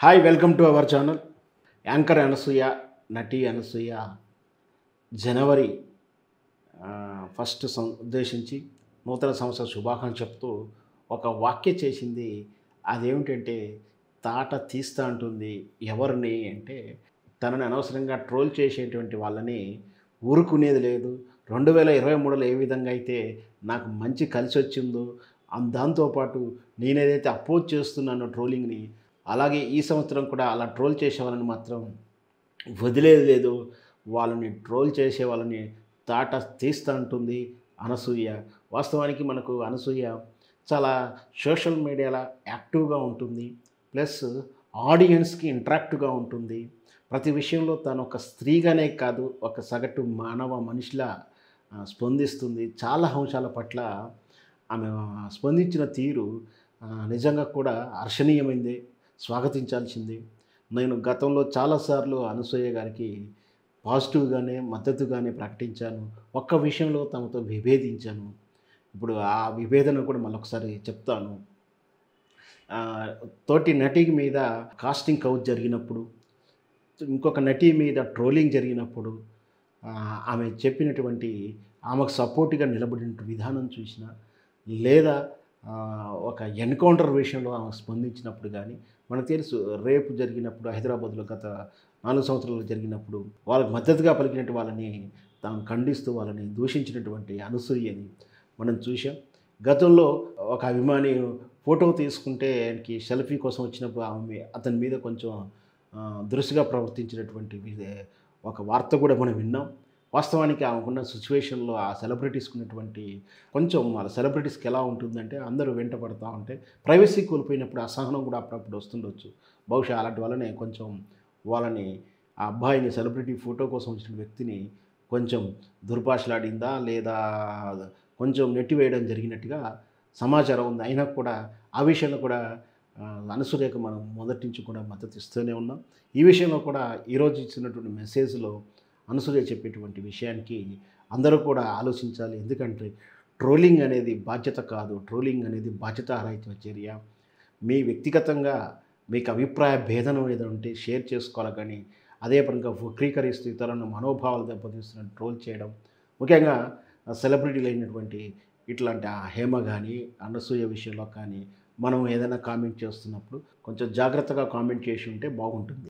hi welcome to our channel anchor Anasuya నటి అనసూయ జనవరి ఆ, first సం ఉద్దేశించి నూతన సంవత్సర శుభాకాంక్షలు చెప్తూ ఒక వాక్య చేసింది అదేమిటంటే తాట తీస్తా అంటుంది ఎవరిని అంటే తనని అనవసరంగా ట్రోల్ చేసేటువంటి వాళ్ళని ఊరుకునేది లేదు రెండు వేల ఇరవై మూడులో ఏ విధంగా అయితే నాకు మంచి కలిసి వచ్చిందో అం- దాంతోపాటు నేనేదైతే అపోజ్ చేస్తున్నానో ట్రోలింగ్ని అలాగే ఈ సంవత్సరం కూడా అలా ట్రోల్ చేసే వాళ్ళని మాత్రం వదిలేదు లేదు వాళ్ళని ట్రోల్ చేసే వాళ్ళని తాట తీస్తా ఉంటుంది అనసూయ వాస్తవానికి మనకు అనసూయ చాలా సోషల్ మీడియాలో యాక్టివ్గా ఉంటుంది ప్లస్ ఆడియన్స్కి ఇంటరాక్టివ్గా ఉంటుంది ప్రతి విషయంలో తను ఒక స్త్రీగానే కాదు ఒక సగటు మానవ మనిషిలా ఆ, స్పందిస్తుంది చాలా అంశాల పట్ల ఆమె స్పందించిన తీరు ఆ, నిజంగా కూడా హర్షణీయమైంది స్వాగతించాల్సింది నేను గతంలో చాలాసార్లు అనసూయ గారికి పాజిటివ్గానే మద్దతుగానే ప్రకటించాను ఒక్క విషయంలో తమతో విభేదించాను ఇప్పుడు ఆ విభేదన కూడా మళ్ళొకసారి చెప్తాను ఆ, తోటి నటి మీద కాస్టింగ్ కౌచ్ జరిగినప్పుడు ఇంకొక నటి మీద ట్రోలింగ్ జరిగినప్పుడు ఆ, ఆమె చెప్పినటువంటి ఆమెకు సపోర్ట్గా నిలబడిన విధానం చూసిన లేదా ఆ, ఒక ఎన్కౌంటర్ విషయంలో ఆమె స్పందించినప్పుడు కానీ మనకు తెలుసు రేపు జరిగినప్పుడు హైదరాబాద్లో గత నాలుగు సంవత్సరాలు జరిగినప్పుడు వాళ్ళకి మద్దతుగా పలికినట్టు వాళ్ళని తాను ఖండిస్తూ వాళ్ళని దూషించినటువంటి అనసూయని మనం చూసాం గతంలో ఒక అభిమాని ఫోటో తీసుకుంటే ఆయనకి సెల్ఫీ కోసం వచ్చినప్పుడు ఆమె అతని మీద కొంచెం ఆ, దురుసుగా ప్రవర్తించినటువంటి వి- ఒక వార్త కూడా మనం విన్నాం వాస్తవానికి ఆమెకున్న సిచ్యువేషన్లో ఆ సెలబ్రిటీస్కి ఉన్నటువంటి కొంచెం వాళ్ళ సెలబ్రిటీస్కి ఎలా ఉంటుందంటే అందరూ వెంట పడుతూ ఉంటే ప్రైవసీ కోల్పోయినప్పుడు అసహనం కూడా అప్పుడప్పుడు వస్తుండొచ్చు బహుశా అలాంటి వల్లనే కొంచెం వాళ్ళని ఆ అబ్బాయిని సెలబ్రిటీ ఫోటో కోసం వచ్చిన వ్యక్తిని కొంచెం దుర్భాషలాడిందా లేదా కొంచెం నెట్టివేయడం జరిగినట్టుగా సమాచారం ఉంది అయినా కూడా ఆ విషయంలో కూడా ఆ, అనసూయకు మనం మొదటి నుంచి కూడా మద్దతు ఇస్తూనే ఉన్నాం ఈ విషయంలో కూడా ఈరోజు ఇచ్చినటువంటి మెసేజ్లో అనసూయ చెప్పేటువంటి విషయానికి అందరూ కూడా ఆలోచించాలి ఎందుకంటే ట్రోలింగ్ అనేది బాధ్యత కాదు ట్రోలింగ్ అనేది బాధ్యతారహిత చర్య మీ వ్యక్తిగతంగా మీకు అభిప్రాయ భేదనం ఏదైనా ఉంటే షేర్ చేసుకోవాలి కానీ అదే పరంగా వక్రీకరిస్తూ ఇతరులను మనోభావాలు దెబ్బతీస్తున్న ట్రోల్ చేయడం ముఖ్యంగా సెలబ్రిటీలు అయినటువంటి ఇట్లాంటి ఆ హేమ కానీ అనసూయ విషయంలో కానీ మనం ఏదైనా కామెంట్ చేస్తున్నప్పుడు కొంచెం జాగ్రత్తగా కామెంట్ చేసి ఉంటే బాగుంటుంది